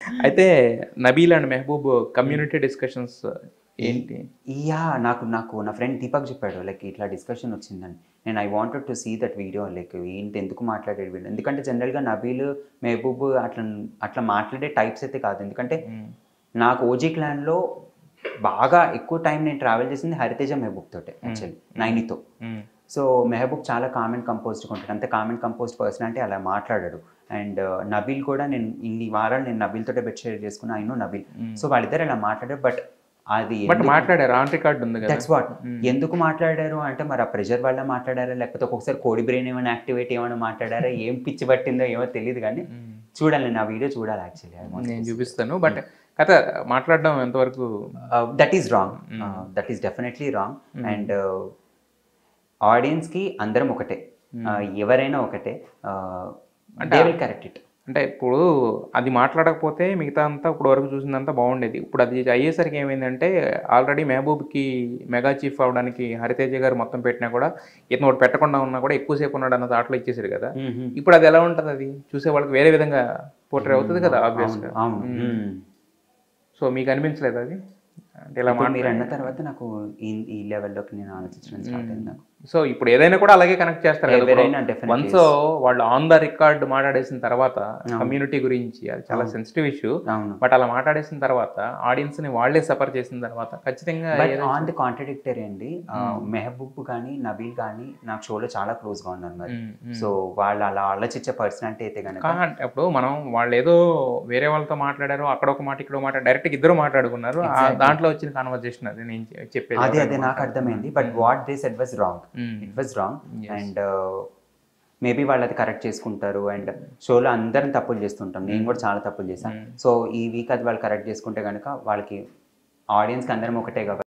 అయితే Nabeel and Mehboob community discussions ఏంటి యా నాకు నాకు నా ఫ్రెండ్ దీపక్ చెప్పాడు లైక్ ఇట్లా డిస్కషన్ వచ్చిందని నేను I wanted to see that video like ఏంటి ఎందుకు మాట్లాడేది వీళ్ళు ఎందుకంటే జనరల్గా నబీల్ మెహబూబ్ అట్లా అట్లా మాట్లాడే టైప్స్ అయితే కాదు ఎందుకంటే నాకు ఓజీ క్లాన్లో బాగా ఎక్కువ టైం నేను ట్రావెల్ చేసింది హరితేజ మెహబూబ్ తోటే యాక్చువల్లీ నైనితో సో మెహబూబ్ చాలా కామెంట్ కంపోజ్డ్గా ఉంటాడు అంతే కామెంట్ కంపోజ్డ్ పర్సన్ అంటే అలా మాట్లాడాడు అండ్ నబీల్ కూడా నేను ఇన్ని వారాలు నేను నబీల్ తోటే బెట్ షేర్ చేసుకున్నా అయినో నబీల్ సో వాళ్ళిద్దరు అలా మాట్లాడారు బట్ అది బట్ మాట్లాడారు ఆన్ రికార్డ్ ఉంది కదా దట్స్ వాట్ ఎందుకు మాట్లాడారు అంటే మరి ఆ ప్రెషర్ వల్ల మాట్లాడారా లేకపోతే ఒక్కొక్కసారి కోడి బ్రెయిన్ ఏమైనా యాక్టివేట్ ఏమైనా మాట్లాడారా ఏం పిచ్చి పట్టిందో ఏమో తెలియదు కానీ చూడాలి నా వీడియో చూడాలి యాక్చువల్లీ నేను చూపిస్తాను బట్ కథ మాట్లాడడం ఎంతవరకు that is wrong that is definitely wrong and ఆడియన్స్కి అందరం ఒకటే Uh, ఎవరైనా ఒకటే దే విల్ కరెక్ట్ ఇట్ అంటే ఇప్పుడు అది మాట్లాడకపోతే మిగతా అంతా ఇప్పుడు వరకు చూసిందంతా బాగుండేది ఇప్పుడు అది అయ్యేసరికి ఏమైందంటే ఆల్రెడీ మెహబూబ్కి మెగా చీఫ్ అవడానికి హరితేజ గారు మొత్తం పెట్టినా కూడా ఇతను ఒకటి పెట్టకుండా ఉన్నా కూడా ఎక్కువసేపు ఉన్నాడు అన్న దాంట్లో ఇచ్చేసారు కదా ఇప్పుడు అది ఎలా ఉంటుంది అది చూసే వాళ్ళకి వేరే విధంగా పోర్ట్రే అవుతుంది కదా ఆబ్వియస్గా అవును Hmm. సో మీకు అనిపించలేదు అది అంటే ఇలా ఇప్పుడు మీరు అన్న తర్వాత నాకు ఈ ఈ లెవెల్లోకి నేను ఆలోచించడం స్టార్ట్ అయింది నాకు సో ఇప్పుడు ఏదైనా కూడా అలాగే కనెక్ట్ చేస్తారు కదా ఎవరైనా definitely వన్స్ వాళ్ళు ఆన్ ద రికార్డ్ మాట్లాడేసిన తర్వాత కమ్యూనిటీ గురించి అది చాలా సెన్సిటివ్ ఇష్యూ అవును బట్ అలా మాట్లాడేసిన తర్వాత ఆడియన్స్ ని వాళ్ళే సఫర్ చేసిన తర్వాత ఖచ్చితంగా బట్ ఆన్ ది కాంట్రడిక్టరీ అండి ఆ, మెహబూబ్ కానీ నబీల్ కానీ నాకు షోలో చాలా క్లోజ్ గా ఉన్నారు మరి మ్మ్, సో వాళ్ళు అలా ఆలోచించే పర్సనాలిటీ అయితే కనుక కా- అప్పుడు మనం వాళ్ళు ఏదో వేరే వాళ్ళతో మాట్లాడారు అక్కడ ఒక మాట ఇక్కడ ఒక మాట డైరెక్ట్ ఇద్దరు మాట్లాడుకున్నారు ఆ దాంట్లో వచ్చిన కాన్వర్జేషన్ అది నేను చె- చెప్పేది అదే అదే నాకు అర్థమైంది but what they said was wrong hmm. It was wrong and maybe వాళ్ళు అది కరెక్ట్ చేసుకుంటారు అండ్ షోలో అందరం తప్పులు చేస్తుంటాం నేను కూడా చాలా తప్పులు చేశాను సో ఈ వీక్ అది వాళ్ళు కరెక్ట్ చేసుకుంటే కనుక వాళ్ళకి ఆడియన్స్కి అందరం ఒకటే కాబట్టి